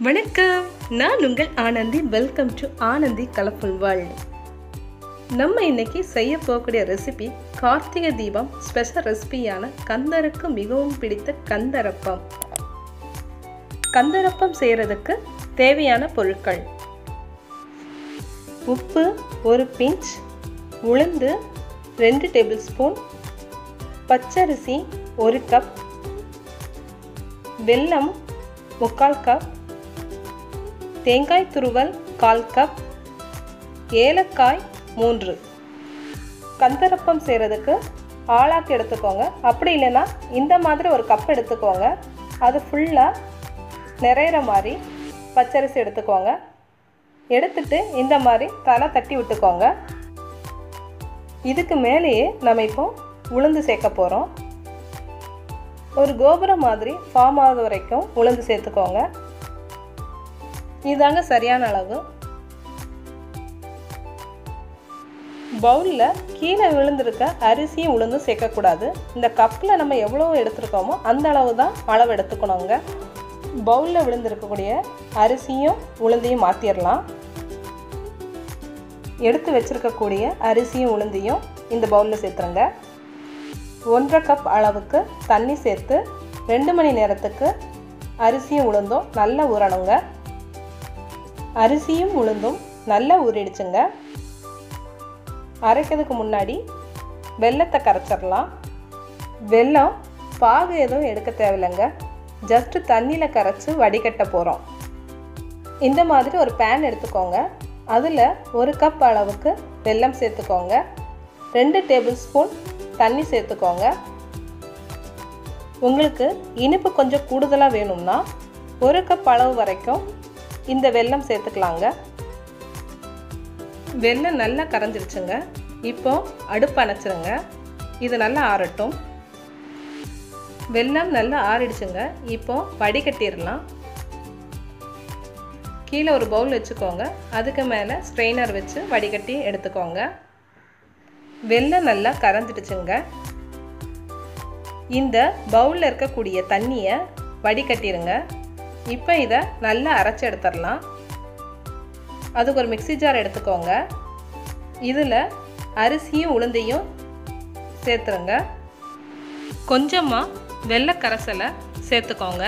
வணக்கம் நான் உங்கள் Anandhi welcome to Anandhi colourful world நம்ம இன்னைக்கு செய்ய போகக்கூடிய ரெசிபி கார்த்திகை தீபம் ஸ்பெஷல் ரெசிபியான கந்தருக்கு மிகவும் பிடித்த கந்தரப்பம் கந்தரப்பம் செய்கிறதுக்கு தேவையான பொருட்கள் உப்பு ஒரு பிஞ்ச் உளுந்து ரெண்டு டேபிள் ஸ்பூன் பச்சரிசி ஒரு கப் வெல்லம் முக்கால் கப் தேங்காய் துருவல் கால் கப் ஏலக்காய் மூன்று கந்தரப்பம் செய்கிறதுக்கு ஆளாக்கு எடுத்துக்கோங்க அப்படி இல்லைன்னா இந்த மாதிரி ஒரு கப் எடுத்துக்கோங்க அது ஃபுல்லாக நிறையிற மாதிரி பச்சரிசி எடுத்துக்கோங்க எடுத்துட்டு இந்த மாதிரி தலை தட்டி விட்டுக்கோங்க இதுக்கு மேலேயே நம்ம இப்போ உளுந்து சேர்க்க போகிறோம் ஒரு கோபுரம் மாதிரி ஃபார்ம் ஆகுது வரைக்கும் உளுந்து சேர்த்துக்கோங்க இதாங்க சரியான அளவு பவுலில் கீழே விழுந்திருக்க அரிசியும் உளுந்தும் சேர்க்கக்கூடாது இந்த கப்பில் நம்ம எவ்வளோ எடுத்துருக்கோமோ அந்த அளவு தான் அளவு எடுத்துக்கணுங்க பவுலில் விழுந்திருக்கக்கூடிய அரிசியும் உளுந்தையும் மாற்றிடலாம் எடுத்து வச்சுருக்கக்கூடிய அரிசியும் உளுந்தையும் இந்த பவுலில் சேர்த்துருங்க ஒன்றரை கப் அளவுக்கு தண்ணி சேர்த்து ரெண்டு மணி நேரத்துக்கு அரிசியும் உளுந்தும் நல்லா ஊறணுங்க அரிசியும் உளுந்தும் நல்லா ஊறிடுச்சுங்க அரைக்கிறதுக்கு முன்னாடி வெள்ளத்தை கரைச்சிடலாம் வெல்லம் பாகு எதுவும் எடுக்க தேவையில்லைங்க ஜஸ்ட்டு தண்ணியில் கரைச்சி வடிகட்ட போகிறோம் இந்த மாதிரி ஒரு பேன் எடுத்துக்கோங்க அதில் ஒரு கப் அளவுக்கு வெல்லம் சேர்த்துக்கோங்க ரெண்டு டேபிள் ஸ்பூன் தண்ணி சேர்த்துக்கோங்க உங்களுக்கு இனிப்பு கொஞ்சம் கூடுதலாக வேணும்னா ஒரு கப் அளவு வரைக்கும் இந்த வெல்லம் சேர்த்துக்கலாங்க வெல்லம் நல்லா கரைஞ்சிருச்சுங்க இப்போ அடுப்பு அணைச்சிருங்க இது நல்லா ஆறட்டும் வெல்லம் நல்லா ஆறிடுச்சுங்க இப்போ வடிகட்டிடலாம் கீழே ஒரு பவுல் வச்சுக்கோங்க அதுக்கு மேலே ஸ்ட்ரெயினர் வச்சு வடிகட்டி எடுத்துக்கோங்க வெல்லம் நல்லா கரைஞ்சிடுச்சுங்க இந்த பவுலில் இருக்கக்கூடிய தண்ணியை வடிகட்டிடுங்க இப்போ இதை நல்லா அரைச்சி எடுத்துடலாம் அதுக்கு ஒரு மிக்சி ஜார் எடுத்துக்கோங்க இதில் அரிசியும் உளுந்தையும் சேர்த்துருங்க கொஞ்சமாக வெள்ளை கரைசலை சேர்த்துக்கோங்க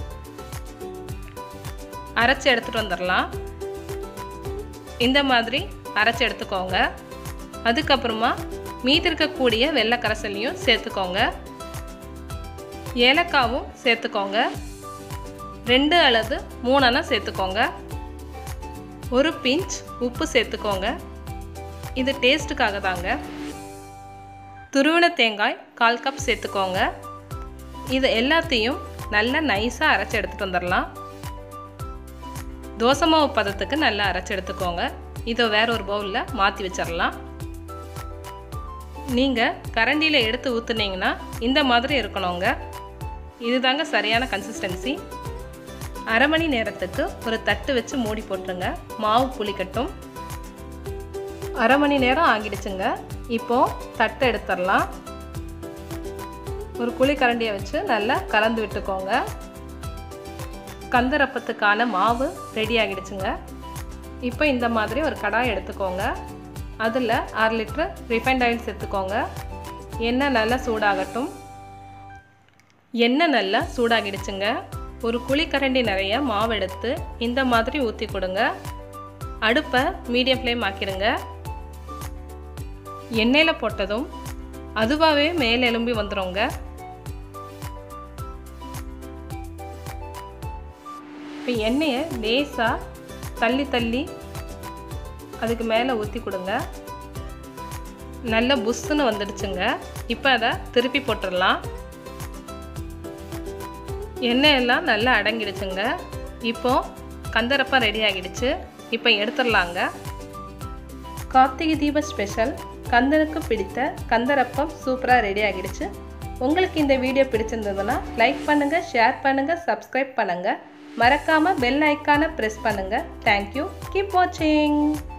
அரைச்சி எடுத்துகிட்டு வந்துடலாம் இந்த மாதிரி அரைச்சி எடுத்துக்கோங்க அதுக்கப்புறமா மீதி இருக்கக்கூடிய வெள்ளை கரைசலையும் சேர்த்துக்கோங்க ஏலக்காவும் சேர்த்துக்கோங்க ரெண்டு அல்லது மூணெண்ணா சேர்த்துக்கோங்க ஒரு பிஞ்ச் உப்பு சேர்த்துக்கோங்க இது டேஸ்ட்டுக்காக தாங்க துருவின தேங்காய் கால் கப் சேர்த்துக்கோங்க இது எல்லாத்தையும் நல்லா நைஸாக அரைச்சி எடுத்துகிட்டு வந்துடலாம் தோசை மாவு பதத்துக்கு நல்லா அரைச்சி எடுத்துக்கோங்க இதை வேற ஒரு பவுலில் மாற்றி வச்சிடலாம் நீங்கள் கரண்டியில் எடுத்து ஊற்றுனீங்கன்னா இந்த மாதிரி இருக்கணுங்க இதுதாங்க சரியான கன்சிஸ்டன்சி அரை மணி நேரத்துக்கு ஒரு தட்டு வச்சு மூடி போட்டுருங்க மாவு புளிக்கட்டும் அரை மணி நேரம் ஆகிடுச்சுங்க இப்போது தட்டை எடுத்துடலாம் ஒரு குழி கரண்டியை வச்சு நல்லா கலந்து விட்டுக்கோங்க கந்தரப்பத்துக்கான மாவு ரெடி ஆகிடுச்சுங்க இப்போ இந்த மாதிரி ஒரு கடாய் எடுத்துக்கோங்க அதில் அரை லிட்ரு ரிஃபைண்ட் ஆயில் சேர்த்துக்கோங்க எண்ணெய் நல்லா சூடாகட்டும் எண்ணெய் நல்லா சூடாகிடுச்சுங்க ஒரு குழிக்கரண்டி நிறைய மாவு எடுத்து இந்த மாதிரி ஊற்றி கொடுங்க அடுப்பை மீடியம் ஃப்ளேம் ஆக்கிடுங்க எண்ணெயில் போட்டதும் அதுவாகவே மேலே எலும்பி வந்துடுங்க இப்போ எண்ணெயை லேசாக தள்ளி தள்ளி அதுக்கு மேலே ஊற்றி கொடுங்க நல்ல புஷ்ஷுன்னு வந்துடுச்சுங்க இப்போ அதை திருப்பி போட்டுடலாம் எண்ணெய் எல்லாம் நல்லா அடங்கிடுச்சுங்க இப்போது கந்தரப்பம் ரெடி ஆகிடுச்சு இப்போ எடுத்துடலாங்க கார்த்திகை தீப ஸ்பெஷல் கந்தனுக்கு பிடித்த கந்தரப்பம் சூப்பராக ரெடி ஆகிடுச்சு உங்களுக்கு இந்த வீடியோ பிடிச்சிருந்ததுன்னா லைக் பண்ணுங்கள் ஷேர் பண்ணுங்கள் சப்ஸ்கிரைப் பண்ணுங்கள் மறக்காமல் பெல் ஐக்கானை ப்ரெஸ் பண்ணுங்கள் தேங்க்யூ கீப் வாட்சிங்